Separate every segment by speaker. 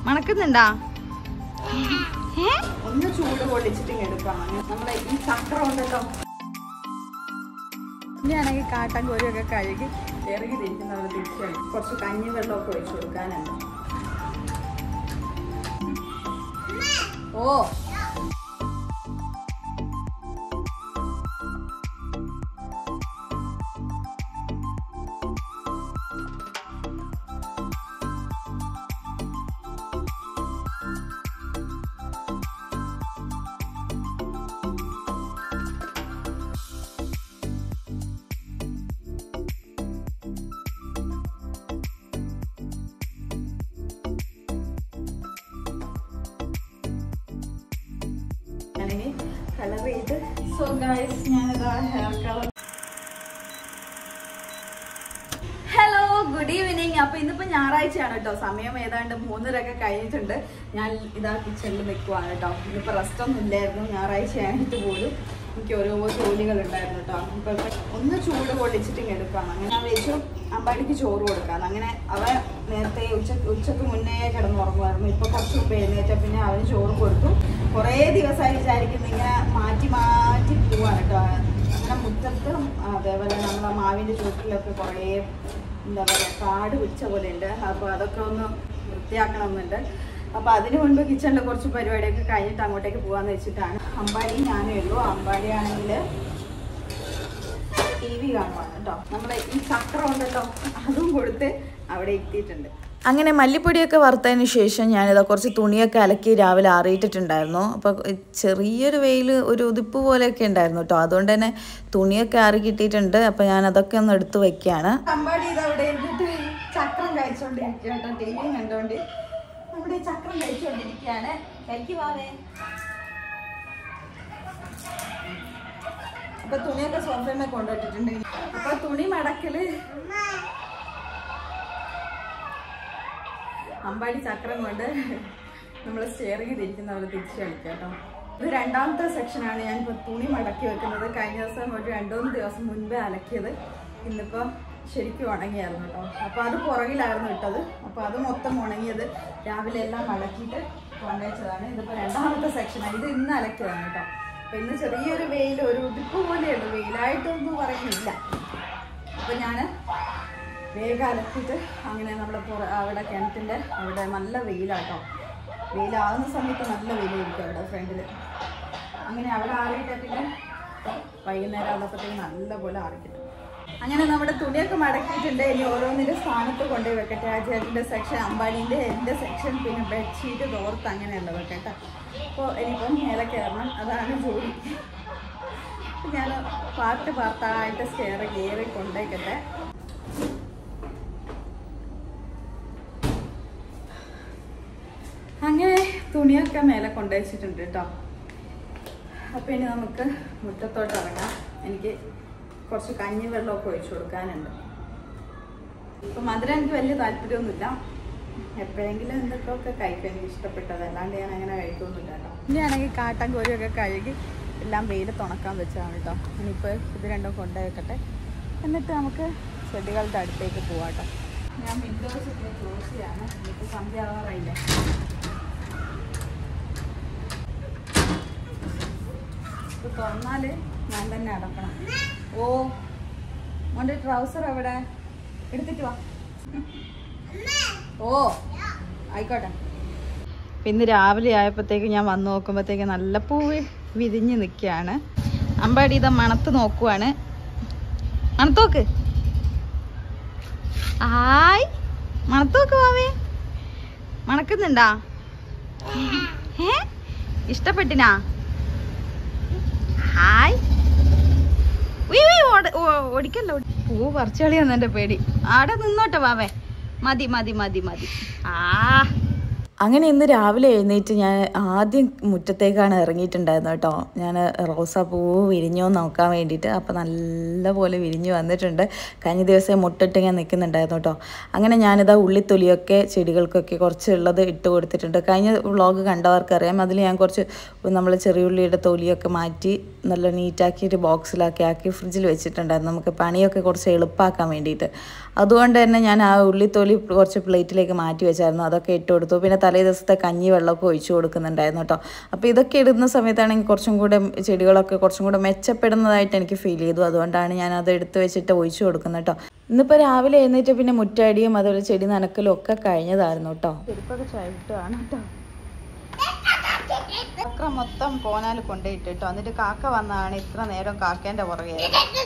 Speaker 1: മണക്കുന്നുണ്ടാ ഏ
Speaker 2: ഒന്ന് ചൂട് പൊള്ളിച്ചിട്ട് ഇങ്ങ് എടുക്കാം നമ്മളെ ഈ ചക്രം ഉണ്ടല്ലോ ഇനിയാണെങ്കിൽ കാട്ടൻ കോരിയൊക്കെ കഴുകി ഇറങ്ങി തിരിക്കുന്നവർ തിരിച്ചു കുറച്ച് കഞ്ഞി വെള്ളമൊക്കെ ഒഴിച്ചു കൊടുക്കാനുണ്ട് ഓ ഞാനിനി കളർ ചെയ്ത് സോ ഗൈസ് ഞാനിതാ hair colour hello good evening അപ്പൊ ഇന്നിപ്പോ ഞായറാഴ്ചയാണ് കേട്ടോ സമയം ഏതാണ്ട് മൂന്നരൊക്കെ കഴിഞ്ഞിട്ടുണ്ട് ഞാൻ ഇതാ കിച്ചണിൽ നിൽക്കുവാണ് കേട്ടോ ഇന്നിപ്പോ റെസ്റ്റ് ഒന്നും ഇല്ലായിരുന്നു ഞായറാഴ്ച ആയിട്ട് പോലും എനിക്ക് ഓരോ ജോലികൾ ഉണ്ടായിരുന്നു കേട്ടോ ഇപ്പൊ ഒന്ന് ചൂട് പൊള്ളിച്ചിട്ട് ഇങ്ങ് എടുക്കാം അങ്ങനെ ഞാൻ വെച്ചു അമ്പാടിക്ക് ചോറ് കൊടുക്കാം അങ്ങനെ അവ നേരത്തെ ഉച്ച ഉച്ചക്ക് മുന്നേ കിടന്നുറങ്ങുമായിരുന്നു ഇപ്പൊ കുറച്ച് മുമ്പ് എഴുന്നേറ്റ പിന്നെ അവന് ചോറ് കൊടുത്തു കുറേ ദിവസമായി വിചാരിക്കുന്നു ഇങ്ങനെ മാറ്റി മാറ്റി പോവാണ് കേട്ടോ അങ്ങനെ മുറ്റത്തും അതേപോലെ നമ്മളെ മാവിന്റെ ചുവട്ടിലൊക്കെ കുറേ എന്താ പറയുക കാട് പിടിച്ച പോലെ ഉണ്ട് അപ്പോൾ അതൊക്കെ ഒന്ന് വൃത്തിയാക്കണമെന്നുണ്ട് അപ്പോൾ അതിന് മുൻപ് കിച്ചണിൽ കുറച്ച് പരിപാടിയൊക്കെ കഴിഞ്ഞിട്ട് അങ്ങോട്ടേക്ക് പോകാമെന്ന് വെച്ചിട്ടാണ് അമ്പാടി ഞാനേ ഉള്ളൂ അമ്പാടി ആണെങ്കിൽ ടി വി കാണുവാണ് കേട്ടോ നമ്മുടെ ഈ ചക്രം ഉണ്ടല്ലോ അതും കൊടുത്ത് അവിടെ എത്തിയിട്ടുണ്ട്
Speaker 1: അങ്ങനെ മല്ലിപ്പൊടിയൊക്കെ വറുത്തതിന് ശേഷം ഞാനിതാ കുറച്ച് തുണിയൊക്കെ അലക്കി രാവിലെ ആറിയിട്ടിട്ടുണ്ടായിരുന്നു അപ്പോൾ ചെറിയൊരു വെയിൽ ഒരു ഉതിപ്പ് പോലെയൊക്കെ ഉണ്ടായിരുന്നു കേട്ടോ അതുകൊണ്ട് തന്നെ തുണിയൊക്കെ ആറി കിട്ടിയിട്ടുണ്ട് അപ്പോൾ ഞാൻ അതൊക്കെ ഒന്ന് എടുത്ത് വെക്കുകയാണ്
Speaker 2: അമ്പാടി ഇത് അവിടെ ഇരുന്നിട്ട് ചക്രം കഴിച്ചോണ്ടിരിക്കുക കേട്ടോ ടി വി കണ്ടോണ്ട് നമ്മുടെ ചക്രം കഴിച്ചോണ്ടിരിക്കുകയാണ് കഴിക്ക് വാവേ അപ്പൊ തുണിയൊക്കെ സോഫയമേ കൊണ്ടുപോയിട്ടുണ്ട് അപ്പൊ തുണി മടക്കല് അമ്പാടി ചക്രം കൊണ്ട് നമ്മൾ സ്റ്റിയറിംഗ് തിരിക്കുന്നവർ തിരിച്ചു കളിക്കാം കേട്ടോ ഇത് രണ്ടാമത്തെ സെക്ഷനാണ് ഞാൻ ഇപ്പോൾ തുണി മടക്കി വെക്കുന്നത് കഴിഞ്ഞ ദിവസം ഒരു രണ്ടുമൂന്ന് ദിവസം മുൻപേ അലക്കിയത് ഇന്നിപ്പോൾ ശരിക്കും ഉണങ്ങിയായിരുന്നു കേട്ടോ അപ്പോൾ അത് പുറകിലായിരുന്നു ഇട്ടത് അപ്പോൾ അത് മൊത്തം ഉണങ്ങിയത് രാവിലെ എല്ലാം മടക്കിയിട്ട് കൊണ്ടുവച്ചതാണ് ഇതിപ്പോൾ രണ്ടാമത്തെ സെക്ഷനാണ് ഇത് ഇന്ന് അലക്കിയതാണ് കേട്ടോ അപ്പോൾ ഇന്ന് ചെറിയൊരു വെയിൽ ഒരു ഉടുപ്പ് പോലെയുള്ളൂ വെയിലായിട്ടൊന്നും പറയുന്നില്ല അപ്പോൾ ഞാൻ വേഗം അലക്കിയിട്ട് അങ്ങനെ നമ്മുടെ പുറ അവിടെ കിണറ്റിൻ്റെ അവിടെ നല്ല വെയിലാട്ടോ വെയിലാവുന്ന സമയത്ത് നല്ല വെയിലായിരിക്കും അവിടെ ഫ്രണ്ടിൽ അങ്ങനെ അവിടെ ആറിയിട്ട് പിന്നെ വൈകുന്നേരം ആകുമ്പോഴത്തേക്ക് നല്ലപോലെ ആറിക്കിട്ടും അങ്ങനെ നമ്മുടെ തുണിയൊക്കെ മടക്കിയിട്ടുണ്ട് ഇനി ഓരോന്നിൻ്റെ സ്ഥാനത്ത് കൊണ്ടുപോയി വെക്കട്ടെ ആ ചേട്ടൻ്റെ സെക്ഷൻ അമ്പാനീൻ്റെ എൻ്റെ സെക്ഷൻ പിന്നെ ബെഡ്ഷീറ്റ് തോർത്ത് അങ്ങനെയുള്ളത് കേട്ടോ അപ്പോൾ ഇനിയിപ്പം മേലെ കയറണം അതാണ് ജോലി ഞാൻ പാർട്ട് പാർട്ടായിട്ട് സ്റ്റെയർ കയറി കൊണ്ടേക്കട്ടെ അങ്ങനെ തുണിയൊക്കെ മേലെ കൊണ്ടുവച്ചിട്ടുണ്ട് കേട്ടോ അപ്പം ഇനി നമുക്ക് മുറ്റത്തോട്ട് ഇറങ്ങാം എനിക്ക് കുറച്ച് കഞ്ഞി വെള്ളമൊക്കെ ഒഴിച്ചു കൊടുക്കാനുണ്ട് ഇപ്പം മധുരം എനിക്ക് വലിയ താല്പര്യമൊന്നുമില്ല എപ്പോഴെങ്കിലും എന്തൊക്കെയൊക്കെ കഴിക്കാൻ എനിക്ക് ഇഷ്ടപ്പെട്ടത് അല്ലാണ്ട് ഞാൻ അങ്ങനെ കഴിക്കൊന്നുമില്ല കേട്ടോ ഇനിയാണെങ്കിൽ കാട്ടൻ കോരിയൊക്കെ കഴുകി എല്ലാം വെയിലത്ത് ഉണക്കാൻ വെച്ചതാണ് കേട്ടോ ഇനിയിപ്പോൾ ഇത് രണ്ടും കൊണ്ടുവയ്ക്കട്ടെ എന്നിട്ട് നമുക്ക് ചെടികളുടെ അടുത്തേക്ക് പോവാം കേട്ടോ ഞാൻ വിൻഡോസ് ഒക്കെ ക്ലോസ് ചെയ്യാണ് ഇനിയിപ്പോൾ സന്ധ്യ ആവാറായില്ലേ ഇത് തുറന്നാല് ഞാൻ തന്നെ അടക്കണം ഓ മോൻ്റെ ട്രൗസർ എവിടെ എടുത്തിട്ട് വാ ഓ ആയിക്കോട്ടെ ഇന്ന് രാവിലെ ആയപ്പോഴത്തേക്ക് ഞാൻ വന്ന് നോക്കുമ്പോഴത്തേക്ക് നല്ല പൂവ് വിരിഞ്ഞ് നിൽക്കുകയാണ് അമ്പാടി ഇതാ മണത്ത് നോക്കുവാണ് മണത്ത് നോക്ക് ആയ് മണത്ത് നോക്ക് വാവേ മണക്കുന്നുണ്ടാ ഏ ഇഷ്ടപ്പെട്ടിനാ ഹായ് ഉയ് ഉയ് ഓട- ഓ- ഓടിക്കല്ലോ പൂ പറിച്ചു കളിയാന്ന് എൻ്റെ പേടി ആടെ നിന്നോട്ടെ വാവേ മതി മതി മതി മതി ആ
Speaker 1: അങ്ങനെ ഇന്ന് രാവിലെ എഴുന്നേറ്റ് ഞാൻ ആദ്യം മുറ്റത്തേക്കാണ് ഇറങ്ങിയിട്ടുണ്ടായിരുന്നത് കേട്ടോ ഞാൻ റോസാപ്പൂ വിരിഞ്ഞോ നോക്കാൻ വേണ്ടിയിട്ട് അപ്പോൾ നല്ലപോലെ വിരിഞ്ഞു വന്നിട്ടുണ്ട് കഴിഞ്ഞ ദിവസം മുട്ടിട്ട് ഞാൻ നിൽക്കുന്നുണ്ടായിരുന്നു കേട്ടോ അങ്ങനെ ഞാനിതാ ഉള്ളിത്തൊലിയൊക്കെ ചെടികൾക്കൊക്കെ കുറച്ച് ഉള്ളത് ഇട്ട് കൊടുത്തിട്ടുണ്ട് കഴിഞ്ഞ വ്ളോഗ് കണ്ടവർക്കറിയാം അതിൽ ഞാൻ കുറച്ച് നമ്മൾ ചെറിയുള്ളിയുടെ തൊലിയൊക്കെ മാറ്റി നല്ല നീറ്റാക്കിയിട്ട് ബോക്സിലാക്കി ആക്കി ഫ്രിഡ്ജിൽ വെച്ചിട്ടുണ്ടായിരുന്നു നമുക്ക് പണിയൊക്കെ കുറച്ച് എളുപ്പമാക്കാൻ വേണ്ടിയിട്ട് അതുകൊണ്ട് തന്നെ ഞാൻ ആ ഉള്ളിത്തോലി കുറച്ച് പ്ലേറ്റിലേക്ക് മാറ്റി വെച്ചായിരുന്നു അതൊക്കെ ഇട്ട് കൊടുത്തു പിന്നെ തലേ ദിവസത്തെ കഞ്ഞി വെള്ളമൊക്കെ ഒഴിച്ചു കൊടുക്കുന്നുണ്ടായിരുന്നു കേട്ടോ അപ്പോൾ ഇതൊക്കെ ഇടുന്ന സമയത്താണെങ്കിൽ കുറച്ചും കൂടെ ചെടികളൊക്കെ കുറച്ചും കൂടെ മെച്ചപ്പെടുന്നതായിട്ട് എനിക്ക് ഫീൽ ചെയ്തു അതുകൊണ്ടാണ് ഞാൻ അത് എടുത്ത് വെച്ചിട്ട് ഒഴിച്ചു കൊടുക്കുന്നത് കേട്ടോ ഇന്നിപ്പോൾ രാവിലെ എഴുന്നേറ്റ് പിന്നെ മുറ്റടിയും അതുപോലെ ചെടി നനക്കലും ഒക്കെ കഴിഞ്ഞതായിരുന്നു കേട്ടോ ചെരുപ്പൊക്കെ ചവിട്ടുകയാണ് കേട്ടോ ചക്ര മൊത്തം കോനാൽ കൊണ്ടുപോയിട്ട് കേട്ടോ എന്നിട്ട് കാക്ക വന്നാണ് ഇത്ര നേരം കാക്കേൻ്റെ പുറകെ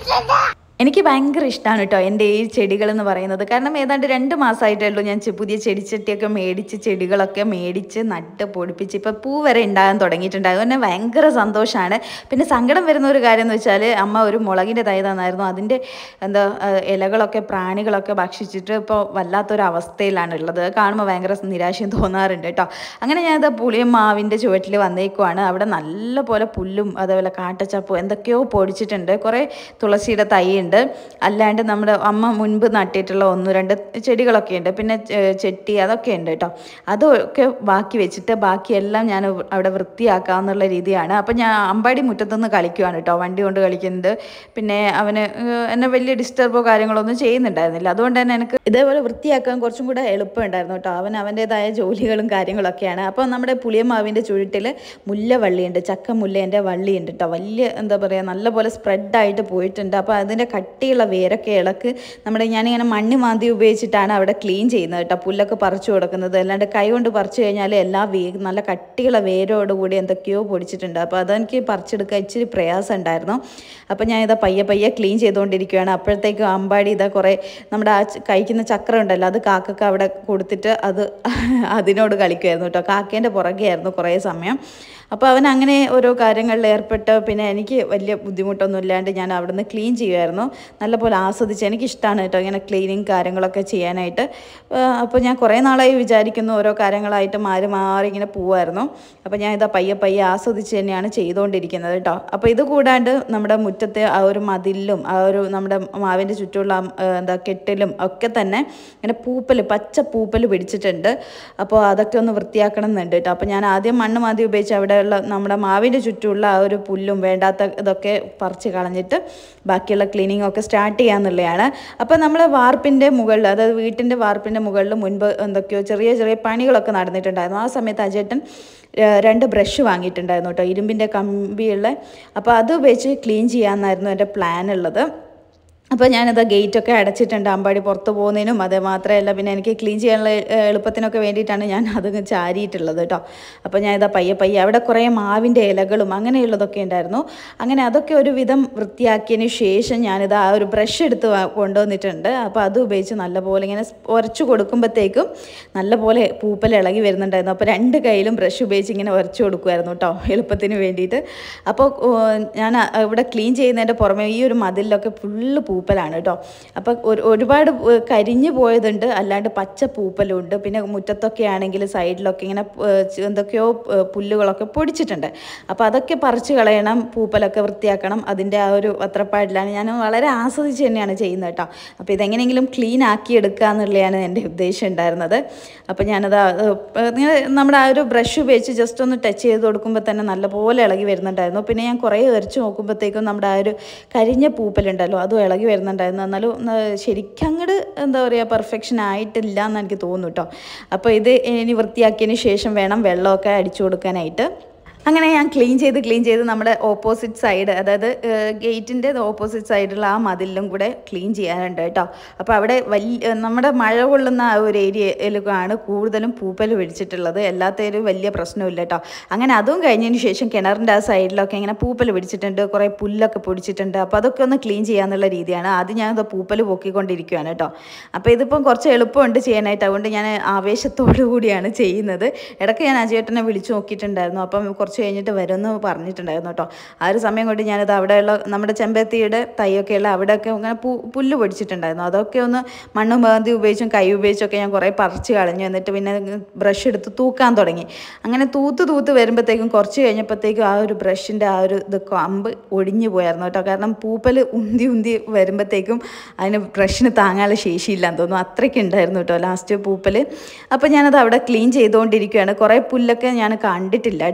Speaker 1: എനിക്ക് ഭയങ്കര ഇഷ്ടമാണ് കേട്ടോ എൻ്റെ ഈ ചെടികൾ എന്ന് പറയുന്നത് കാരണം ഏതാണ്ട് രണ്ട് മാസമായിട്ടേ ഉള്ളൂ ഞാൻ ചെ- പുതിയ ചെടിച്ചട്ടിയൊക്കെ മേടിച്ച് ചെടികളൊക്കെ മേടിച്ച് നട്ട് പൊടിപ്പിച്ച് ഇപ്പോൾ പൂ വരെ ഉണ്ടാകാൻ തുടങ്ങിയിട്ടുണ്ട് അതുകൊണ്ട് ഭയങ്കര സന്തോഷമാണ് പിന്നെ സങ്കടം വരുന്ന ഒരു കാര്യം എന്ന് വെച്ചാൽ അമ്മ ഒരു മുളകിൻ്റെ തൈ തന്നായിരുന്നു അതിൻ്റെ എന്താ ആ, ഇലകളൊക്കെ പ്രാണികളൊക്കെ ഭക്ഷിച്ചിട്ട് ഇപ്പോൾ വല്ലാത്തൊരു അവസ്ഥയിലാണ് ഉള്ളത് അത് കാണുമ്പോൾ ഭയങ്കര നിരാശയും തോന്നാറുണ്ട് കേട്ടോ അങ്ങനെ ഞാനത് പുളിയും മാവിൻ്റെ ചുവട്ടിൽ വന്നേക്കുവാണ് അവിടെ നല്ല പോലെ പുല്ലും അതേപോലെ കാട്ടച്ചപ്പും എന്തൊക്കെയോ പൊടിച്ചിട്ടുണ്ട് കുറേ തുളസിയുടെ തൈയുണ്ട് അല്ലാണ്ട് നമ്മുടെ അമ്മ മുൻപ് നട്ടിട്ടുള്ള ഒന്ന് രണ്ട് ചെടികളൊക്കെ ഉണ്ട് പിന്നെ ചെ- ചെട്ടി അതൊക്കെ ഉണ്ട് കേട്ടോ അതൊക്കെ ബാക്കി വെച്ചിട്ട് ബാക്കിയെല്ലാം ഞാൻ അവിടെ വൃത്തിയാക്കാന്നുള്ള രീതിയാണ് അപ്പം ഞാൻ അമ്പാടി മുറ്റത്തുനിന്ന് കളിക്കുവാണ് കേട്ടോ വണ്ടി കൊണ്ട് കളിക്കുന്നത് പിന്നെ അവന് ഏഹ്, എന്നെ വലിയ ഡിസ്റ്റർബോ കാര്യങ്ങളോ ഒന്നും ചെയ്യുന്നുണ്ടായിരുന്നില്ല അതുകൊണ്ട് തന്നെ എനിക്ക് ഇതേപോലെ വൃത്തിയാക്കാൻ കുറച്ചും കൂടെ എളുപ്പമുണ്ടായിരുന്നു കേട്ടോ അവൻ അവൻ്റേതായ ജോലികളും കാര്യങ്ങളൊക്കെയാണ് അപ്പോൾ നമ്മുടെ പുളിയമാവിൻ്റെ ചുഴറ്റിൽ മുല്ലവള്ളിയുണ്ട് ചക്ക മുല്ലേൻ്റെ വള്ളിയുണ്ട് കേട്ടോ വലിയ എന്താ പറയുക നല്ലപോലെ സ്പ്രെഡായിട്ട് പോയിട്ടുണ്ട് അപ്പോൾ അതിൻ്റെ കട്ടിയുള്ള വേരൊക്കെ ഇളക്ക് നമ്മുടെ ഞാനിങ്ങനെ മണ്ണ് മാന്തി ഉപയോഗിച്ചിട്ടാണ് അവിടെ ക്ലീൻ ചെയ്യുന്നത് കേട്ടോ പുല്ലൊക്കെ പറിച്ചു കൊടുക്കുന്നത് അല്ലാണ്ട് കൈ കൊണ്ട് പറിച്ചു കഴിഞ്ഞാൽ എല്ലാ വേ നല്ല കട്ടിയുള്ള വേരോടുകൂടി എന്തൊക്കെയോ പൊടിച്ചിട്ടുണ്ട് അപ്പോൾ അതെനിക്ക് പറിച്ചെടുക്കാൻ ഇച്ചിരി പ്രയാസം ഉണ്ടായിരുന്നു അപ്പോൾ ഞാൻ ഇതാ പയ്യെ പയ്യെ ക്ലീൻ ചെയ്തുകൊണ്ടിരിക്കുകയാണ് അപ്പോഴത്തേക്കും അമ്പാടി ഇതാ കുറേ നമ്മുടെ ആ ച- കഴിക്കുന്ന ചക്രം ഉണ്ടല്ലോ അത് കാക്കക്ക് അവിടെ കൊടുത്തിട്ട് അത് അതിനോട് കളിക്കുമായിരുന്നു കേട്ടോ കാക്കേൻ്റെ പുറകെയായിരുന്നു കുറേ സമയം അപ്പോൾ അവൻ അങ്ങനെ ഓരോ കാര്യങ്ങളിൽ ഏർപ്പെട്ട് പിന്നെ എനിക്ക് വലിയ ബുദ്ധിമുട്ടൊന്നും ഇല്ലാണ്ട് ഞാൻ അവിടെ നിന്ന് ക്ലീൻ ചെയ്യുമായിരുന്നു നല്ലപോലെ ആസ്വദിച്ച് എനിക്കിഷ്ടമാണ് കേട്ടോ ഇങ്ങനെ ക്ലീനിങ് കാര്യങ്ങളൊക്കെ ചെയ്യാനായിട്ട് അപ്പോൾ ഞാൻ കുറേ നാളായി വിചാരിക്കുന്നു ഓരോ കാര്യങ്ങളായിട്ട് മാറി മാറി ഇങ്ങനെ പോവായിരുന്നു അപ്പോൾ ഞാൻ ഇതാ പയ്യെ പയ്യെ ആസ്വദിച്ച് തന്നെയാണ് ചെയ്തുകൊണ്ടിരിക്കുന്നത് കേട്ടോ അപ്പോൾ ഇത് കൂടാണ്ട് നമ്മുടെ മുറ്റത്തെ ആ ഒരു മതിലും ആ ഒരു നമ്മുടെ മാവിൻ്റെ ചുറ്റുമുള്ള ആ, ആ, എന്താ കെട്ടിലും ഒക്കെ തന്നെ ഇങ്ങനെ പൂപ്പൽ പച്ച പൂപ്പൽ പിടിച്ചിട്ടുണ്ട് അപ്പോൾ അതൊക്കെ ഒന്ന് വൃത്തിയാക്കണം എന്നുണ്ട് കേട്ടോ അപ്പോൾ ഞാൻ ആദ്യം മണ്ണ് മാതി ഉപയോഗിച്ച് അവിടെയുള്ള നമ്മുടെ മാവിൻ്റെ ചുറ്റുമുള്ള ആ ഒരു പുല്ലും വേണ്ടാത്ത ഇതൊക്കെ പറിച്ച് കളഞ്ഞിട്ട് ബാക്കിയുള്ള ക്ലീനിങ് ഒക്കെ സ്റ്റാർട്ട് ചെയ്യാന്നുള്ളതാണ് അപ്പോൾ നമ്മൾ വാർപ്പിൻ്റെ മുകളിൽ അതായത് വീട്ടിൻ്റെ വാർപ്പിൻ്റെ മുകളിൽ മുൻപ് എന്തൊക്കെയോ ചെറിയ ചെറിയ പണികളൊക്കെ നടന്നിട്ടുണ്ടായിരുന്നു ആ സമയത്ത് അജേട്ടൻ ഏഹ്, രണ്ട് ബ്രഷ് വാങ്ങിയിട്ടുണ്ടായിരുന്നു കേട്ടോ ഇരുമ്പിൻ്റെ കമ്പിയുള്ള അപ്പോൾ അത് വെച്ച് ക്ലീൻ ചെയ്യാമെന്നായിരുന്നു എൻ്റെ പ്ലാൻ ഉള്ളത് അപ്പോൾ ഞാനത് ഗേറ്റൊക്കെ അടച്ചിട്ടുണ്ട് അമ്പാടി പുറത്ത് പോകുന്നതിനും അത് മാത്രമല്ല പിന്നെ എനിക്ക് ക്ലീൻ ചെയ്യാനുള്ള ഏഹ്, എളുപ്പത്തിനൊക്കെ വേണ്ടിയിട്ടാണ് ഞാൻ അത് ചാരിയിട്ടുള്ളത് കേട്ടോ അപ്പോൾ ഞാൻ ഇതാ പയ്യെ പയ്യെ അവിടെ കുറേ മാവിൻ്റെ ഇലകളും അങ്ങനെയുള്ളതൊക്കെ ഉണ്ടായിരുന്നു അങ്ങനെ അതൊക്കെ ഒരു വിധം വൃത്തിയാക്കിയതിന് ശേഷം ഞാനിത് ആ ഒരു ബ്രഷ് എടുത്ത് വാ- കൊണ്ടുവന്നിട്ടുണ്ട് അപ്പോൾ അത് ഉപയോഗിച്ച് നല്ലപോലെ ഇങ്ങനെ ഉരച്ചു കൊടുക്കുമ്പോഴത്തേക്കും നല്ലപോലെ പൂപ്പൽ ഇളകി വരുന്നുണ്ടായിരുന്നു അപ്പോൾ രണ്ട് കയ്യിലും ബ്രഷ് ഉപയോഗിച്ച് ഇങ്ങനെ ഉരച്ചു കൊടുക്കുമായിരുന്നു കേട്ടോ എളുപ്പത്തിന് വേണ്ടിയിട്ട് അപ്പോൾ ഓ, ഞാൻ ആ- ഇവിടെ ക്ലീൻ ചെയ്യുന്നതിൻ്റെ പുറമെ ഈ ഒരു മതിലിലൊക്കെ ഫുള്ള് പൂപ്പലാണ് കേട്ടോ അപ്പോൾ ഒരു ഒരുപാട് ഏ, കരിഞ്ഞു പോയതുണ്ട് അല്ലാണ്ട് പച്ച പൂപ്പലും ഉണ്ട് പിന്നെ മുറ്റത്തൊക്കെ ആണെങ്കിൽ സൈഡിലൊക്കെ ഇങ്ങനെ ഏ, ചെ- എന്തൊക്കെയോ ഏ, പുല്ലുകളൊക്കെ പൊടിച്ചിട്ടുണ്ട് അപ്പോൾ അതൊക്കെ പറിച്ച് കളയണം പൂപ്പലൊക്കെ വൃത്തിയാക്കണം അതിൻ്റെ ആ ഒരു അത്രപ്പാടിലാണ് ഞാൻ വളരെ ആസ്വദിച്ച് തന്നെയാണ് ചെയ്യുന്നത് കേട്ടോ അപ്പോൾ ഇതെങ്ങനെയെങ്കിലും ക്ലീൻ ആക്കി എടുക്കുക എന്നുള്ളതാണ് എൻ്റെ ഉദ്ദേശം ഉണ്ടായിരുന്നത് അപ്പോൾ ഞാനത് ആ, ഏ, ഇങ്ങനെ നമ്മുടെ ആ ഒരു ബ്രഷ് ഉപയോഗിച്ച് ജസ്റ്റ് ഒന്ന് ടച്ച് ചെയ്ത് കൊടുക്കുമ്പോൾ തന്നെ നല്ലപോലെ ഇളകി വരുന്നുണ്ടായിരുന്നു പിന്നെ ഞാൻ കുറേ എറിച്ച് നോക്കുമ്പോഴത്തേക്കും നമ്മുടെ ആ ഒരു കരിഞ്ഞ പൂപ്പലുണ്ടല്ലോ അതും ഇളകി വരുന്നുണ്ടായിരുന്നു എന്നാലും ഒന്ന് ശരിക്കും അങ്ങോട്ട് എന്താ പറയുക പെർഫെക്ഷൻ ആയിട്ടില്ല എന്ന് എനിക്ക് തോന്നുന്നു കേട്ടോ അപ്പോൾ ഇത് ഇനി വൃത്തിയാക്കിയതിന് ശേഷം വേണം വെള്ളമൊക്കെ അടിച്ചു കൊടുക്കാനായിട്ട് അങ്ങനെ ഞാൻ ക്ലീൻ ചെയ്ത് ക്ലീൻ ചെയ്ത് നമ്മുടെ ഓപ്പോസിറ്റ് സൈഡ് അതായത് ഗേറ്റിൻ്റെ ഓപ്പോസിറ്റ് സൈഡിലുള്ള ആ മതിലിലും കൂടെ ക്ലീൻ ചെയ്യാനുണ്ട് കേട്ടോ അപ്പോൾ അവിടെ വലിയ നമ്മുടെ മഴ കൊള്ളുന്ന ആ ഒരു ഏരിയയിലാണ് കൂടുതലും പൂപ്പൽ പിടിച്ചിട്ടുള്ളത് എല്ലാത്തേലും വലിയ പ്രശ്നമില്ല കേട്ടോ അങ്ങനെ അതും കഴിഞ്ഞതിന് ശേഷം കിണറിൻ്റെ ആ സൈഡിലൊക്കെ ഇങ്ങനെ പൂപ്പൽ പിടിച്ചിട്ടുണ്ട് കുറേ പുല്ലൊക്കെ പൊടിച്ചിട്ടുണ്ട് അപ്പോൾ അതൊക്കെ ഒന്ന് ക്ലീൻ ചെയ്യാന്നുള്ള രീതിയാണ് ആദ്യം ഞാനത് പൂപ്പൽ പൊക്കിക്കൊണ്ടിരിക്കുകയാണ് കേട്ടോ അപ്പോൾ ഇതിപ്പം കുറച്ച് എളുപ്പമുണ്ട് ചെയ്യാനായിട്ട് അതുകൊണ്ട് ഞാൻ ആവേശത്തോടു കൂടിയാണ് ചെയ്യുന്നത് ഇടയ്ക്ക് ഞാൻ അജയേട്ടനെ വിളിച്ചു നോക്കിയിട്ടുണ്ടായിരുന്നു അപ്പം കുറച്ച് കഴിഞ്ഞിട്ട് വരുമെന്ന് പറഞ്ഞിട്ടുണ്ടായിരുന്നു കേട്ടോ ആ ഒരു സമയം കൊണ്ട് ഞാനത് അവിടെയുള്ള നമ്മുടെ ചെമ്പരത്തിയുടെ തൈയൊക്കെയുള്ള അവിടെയൊക്കെ ഇങ്ങനെ പു പുല്ല് പൊടിച്ചിട്ടുണ്ടായിരുന്നു അതൊക്കെ ഒന്ന് മണ്ണ് മാന്തി ഉപയോഗിച്ചും കൈ ഉപയോഗിച്ചൊക്കെ ഞാൻ കുറേ പറിച്ച് കളഞ്ഞു എന്നിട്ട് പിന്നെ ബ്രഷ് എടുത്ത് തൂക്കാൻ തുടങ്ങി അങ്ങനെ തൂത്ത് തൂത്ത് വരുമ്പോഴത്തേക്കും കുറച്ച് കഴിഞ്ഞപ്പോഴത്തേക്കും ആ ഒരു ബ്രഷിൻ്റെ ആ ഒരു ഇത് കമ്പ് ഒടിഞ്ഞു പോയായിരുന്നു കേട്ടോ കാരണം പൂപ്പൽ ഉന്തി ഉന്തി വരുമ്പോഴത്തേക്കും അതിന് ബ്രഷിന് താങ്ങാനുള്ള ശേഷിയില്ലാന്ന് തോന്നുന്നു അത്രയ്ക്ക് ഉണ്ടായിരുന്നു കേട്ടോ ലാസ്റ്റ് പൂപ്പൽ അപ്പോൾ ഞാനത് അവിടെ ക്ലീൻ ചെയ്തുകൊണ്ടിരിക്കുകയാണ് കുറേ പുല്ലൊക്കെ ഞാൻ കണ്ടിട്ടില്ല കേട്ടോ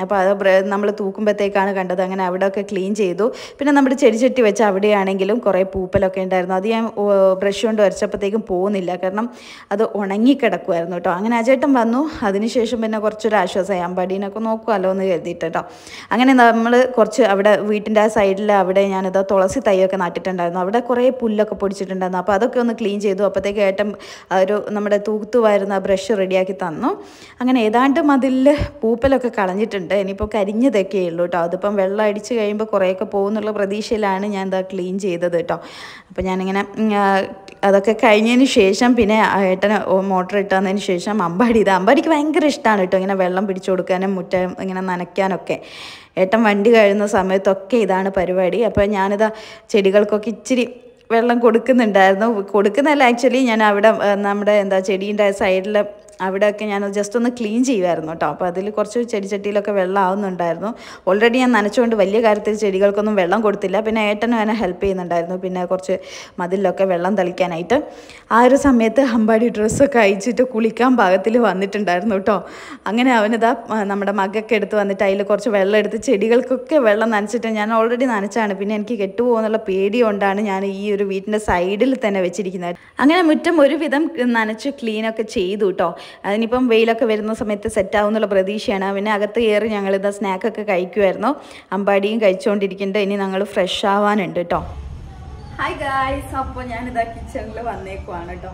Speaker 1: അപ്പോൾ അത് നമ്മൾ തൂക്കുമ്പോഴത്തേക്കാണ് കണ്ടത് അങ്ങനെ അവിടെയൊക്കെ ക്ലീൻ ചെയ്തു പിന്നെ നമ്മുടെ ചെടിച്ചട്ടി വെച്ച് അവിടെയാണെങ്കിലും കുറേ പൂപ്പലൊക്കെ ഉണ്ടായിരുന്നു അത് ഞാൻ ബ്രഷ് കൊണ്ട് വരച്ചപ്പോഴത്തേക്കും പോകുന്നില്ല കാരണം അത് ഉണങ്ങിക്കിടക്കുമായിരുന്നു കേട്ടോ അങ്ങനെ അജേട്ടൻ വന്നു അതിനുശേഷം പിന്നെ കുറച്ചൊരു ആശ്വാസമായി അമ്പാടീനൊക്കെ നോക്കുമല്ലോ എന്ന് കരുതിയിട്ട് കേട്ടോ അങ്ങനെ നമ്മൾ കുറച്ച് അവിടെ വീട്ടിൻ്റെ ആ സൈഡിൽ അവിടെ ഞാനിത് തുളസി തൈയൊക്കെ നട്ടിട്ടുണ്ടായിരുന്നു അവിടെ കുറേ പുല്ലൊക്കെ പൊടിച്ചിട്ടുണ്ടായിരുന്നു അപ്പോൾ അതൊക്കെ ഒന്ന് ക്ലീൻ ചെയ്തു അപ്പോഴത്തേക്ക് ഏട്ടൻ ആ ഒരു നമ്മുടെ തൂത്തുവായിരുന്ന ബ്രഷ് റെഡിയാക്കി തന്നു അങ്ങനെ ഏതാണ്ട് മതിലിൽ പൂപ്പലൊക്കെ കളഞ്ഞിട്ടുണ്ട് ഇനിയിപ്പോൾ കരിഞ്ഞതൊക്കെ ഉള്ളൂ കേട്ടോ അതിപ്പം വെള്ളം അടിച്ച് കഴിയുമ്പോൾ കുറേയൊക്കെ പോകുന്നുള്ള പ്രതീക്ഷയിലാണ് ഞാൻ ഇതാ ക്ലീൻ ചെയ്തത് കേട്ടോ അപ്പോൾ ഞാനിങ്ങനെ ഉം, ആ, അതൊക്കെ കഴിഞ്ഞതിന് ശേഷം പിന്നെ ആ ഏട്ടന് മോട്ടർ ഇട്ടതിന് ശേഷം അമ്പാടി ഇത് അമ്പാടിക്ക് ഭയങ്കര ഇഷ്ടമാണ് കേട്ടോ ഇങ്ങനെ വെള്ളം പിടിച്ചു കൊടുക്കാനും മുറ്റ ഇങ്ങനെ നനയ്ക്കാനൊക്കെ ഏട്ടൻ വണ്ടി കഴിയുന്ന സമയത്തൊക്കെ ഇതാണ് പരിപാടി അപ്പോൾ ഞാനിതാ ചെടികൾക്കൊക്കെ ഇച്ചിരി വെള്ളം കൊടുക്കുന്നുണ്ടായിരുന്നു കൊടുക്കുന്നതല്ല ആക്ച്വലി ഞാൻ അവിടെ ആ, നമ്മുടെ എന്താ ചെടീൻ്റെ സൈഡിൽ അവിടെയൊക്കെ ഞാൻ ജസ്റ്റ് ഒന്ന് ക്ലീൻ ചെയ്യുമായിരുന്നു കേട്ടോ അപ്പോൾ അതിൽ കുറച്ച് ചെടിച്ചട്ടിയിലൊക്കെ വെള്ളം ആവുന്നുണ്ടായിരുന്നു ഓൾറെഡി ഞാൻ നനച്ചുകൊണ്ട് വലിയ കാര്യത്തിൽ ചെടികൾക്കൊന്നും വെള്ളം കൊടുത്തില്ല പിന്നെ ഏട്ടനും എന്നെ ഹെൽപ്പ് ചെയ്യുന്നുണ്ടായിരുന്നു പിന്നെ കുറച്ച് മതിലൊക്കെ വെള്ളം തളിക്കാനായിട്ട് ആ ഒരു സമയത്ത് അമ്പാടി ഡ്രസ്സൊക്കെ അയച്ചിട്ട് കുളിക്കാൻ പാകത്തിൽ വന്നിട്ടുണ്ടായിരുന്നു കേട്ടോ അങ്ങനെ അവനിതാ ആ, നമ്മുടെ മകൊക്കെ എടുത്ത് വന്നിട്ട് അതിൽ കുറച്ച് വെള്ളം എടുത്ത് ചെടികൾക്കൊക്കെ വെള്ളം നനച്ചിട്ട് ഞാൻ ഓൾറെഡി നനച്ചാണ് പിന്നെ എനിക്ക് കെട്ടുപോകുന്നുള്ള പേടി കൊണ്ടാണ് ഞാൻ ഈ ഒരു വീട്ടിൻ്റെ സൈഡിൽ തന്നെ വെച്ചിരിക്കുന്നത് അങ്ങനെ മുറ്റം ഒരുവിധം നനച്ച് ക്ലീനൊക്കെ ചെയ്തു കേട്ടോ അതിനിപ്പം വെയിലൊക്കെ വരുന്ന സമയത്ത് സെറ്റ് ആവുന്നുള്ള പ്രതീക്ഷയാണ് പിന്നെ അകത്ത് കയറി ഞങ്ങളിതാ സ്നാക്കൊക്കെ കഴിക്കുമായിരുന്നു അമ്പാടിയും കഴിച്ചുകൊണ്ടിരിക്കുന്നുണ്ട് ഇനി ഞങ്ങൾ ഫ്രഷ് ആവാനുണ്ട് കേട്ടോ
Speaker 2: ഹായ് ഗായ്സ് അപ്പോൾ ഞാനിതാ കിച്ചണിൽ വന്നേക്കുവാണ് കേട്ടോ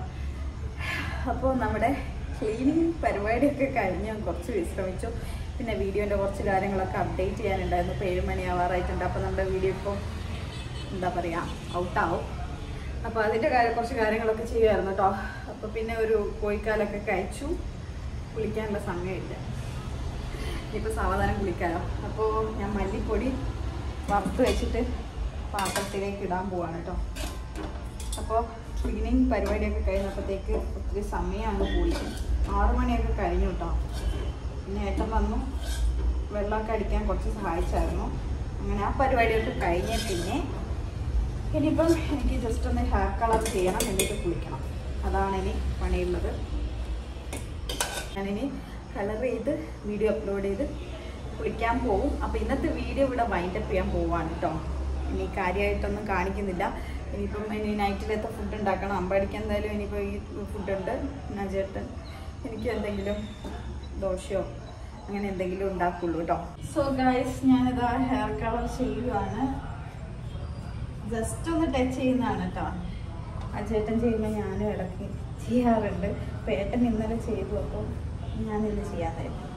Speaker 2: അപ്പോൾ നമ്മുടെ ക്ലീനിങ് പരിപാടിയൊക്കെ കഴിഞ്ഞ് ഞാൻ കുറച്ച് വിശ്രമിച്ചു പിന്നെ വീഡിയോൻ്റെ കുറച്ച് കാര്യങ്ങളൊക്കെ അപ്ഡേറ്റ് ചെയ്യാനുണ്ടായിരുന്നു ഇപ്പോൾ ഏഴ് മണിയാവാറായിട്ടുണ്ട് അപ്പോൾ നമ്മുടെ വീഡിയോ ഇപ്പോൾ എന്താ പറയുക ഔട്ടാവും അപ്പോൾ അതിൻ്റെ കാര്യം കുറച്ച് കാര്യങ്ങളൊക്കെ ചെയ്യുമായിരുന്നു കേട്ടോ അപ്പോൾ പിന്നെ ഒരു കോഴിക്കാലൊക്കെ കഴിച്ചു കുളിക്കാനുള്ള സമയമില്ല ഇനിയിപ്പോൾ സാവധാനം കുളിക്കാലോ അപ്പോൾ ഞാൻ മല്ലിപ്പൊടി വറുത്ത് വെച്ചിട്ട് പാത്രത്തിലേക്ക് ഇടാൻ പോവാണ് കേട്ടോ അപ്പോൾ ക്ലീനിങ് പരിപാടിയൊക്കെ കഴിഞ്ഞപ്പോഴത്തേക്ക് ഒത്തിരി സമയമാണ് പോയി ആറു മണിയൊക്കെ കഴിഞ്ഞു കേട്ടോ പിന്നെ ഏട്ടൻ വന്നു വെള്ളമൊക്കെ അടിക്കാൻ കുറച്ച് സഹായിച്ചായിരുന്നു അങ്ങനെ ആ പരിപാടിയൊക്കെ കഴിഞ്ഞ പിന്നെ ഇനിയിപ്പം എനിക്ക് ജസ്റ്റ് ഒന്ന് ഹെയർ കളർ ചെയ്യണം എന്നിട്ട് കുളിക്കണം അതാണ് ഇനി പണിയുള്ളത് ഞാനിനി കളർ ചെയ്ത് വീഡിയോ അപ്ലോഡ് ചെയ്ത് കുളിക്കാൻ പോവും അപ്പോൾ ഇന്നത്തെ വീഡിയോ ഇവിടെ വൈൻഡപ്പ് ചെയ്യാൻ പോവാണ് കേട്ടോ ഇനി കാര്യമായിട്ടൊന്നും കാണിക്കുന്നില്ല ഇനിയിപ്പം ഇനി നൈറ്റിലത്തെ ഫുഡ് ഉണ്ടാക്കണം അമ്പടിക്ക് എന്തായാലും ഇനിയിപ്പോൾ ഈ ഫുഡുണ്ട് നജേട്ടൻ എനിക്ക് എന്തെങ്കിലും ദോശയോ അങ്ങനെ എന്തെങ്കിലും ഉണ്ടാക്കുള്ളൂ കേട്ടോ സോ ഗൈസ് ഞാനിതാ ഹെയർ കളർ ചെയ്യുവാണ് ജസ്റ്റ് ഒന്ന് ടച്ച് ചെയ്യുന്നതാണ് കേട്ടോ ആ ചേട്ടൻ ചെയ്യുമ്പോൾ ഞാനും ഇടയ്ക്ക് ചെയ്യാറുണ്ട് അപ്പോൾ ഏട്ടൻ ഇന്നലെ ചെയ്തു അപ്പോൾ ഞാനിന്ന് ചെയ്യാതായിരുന്നു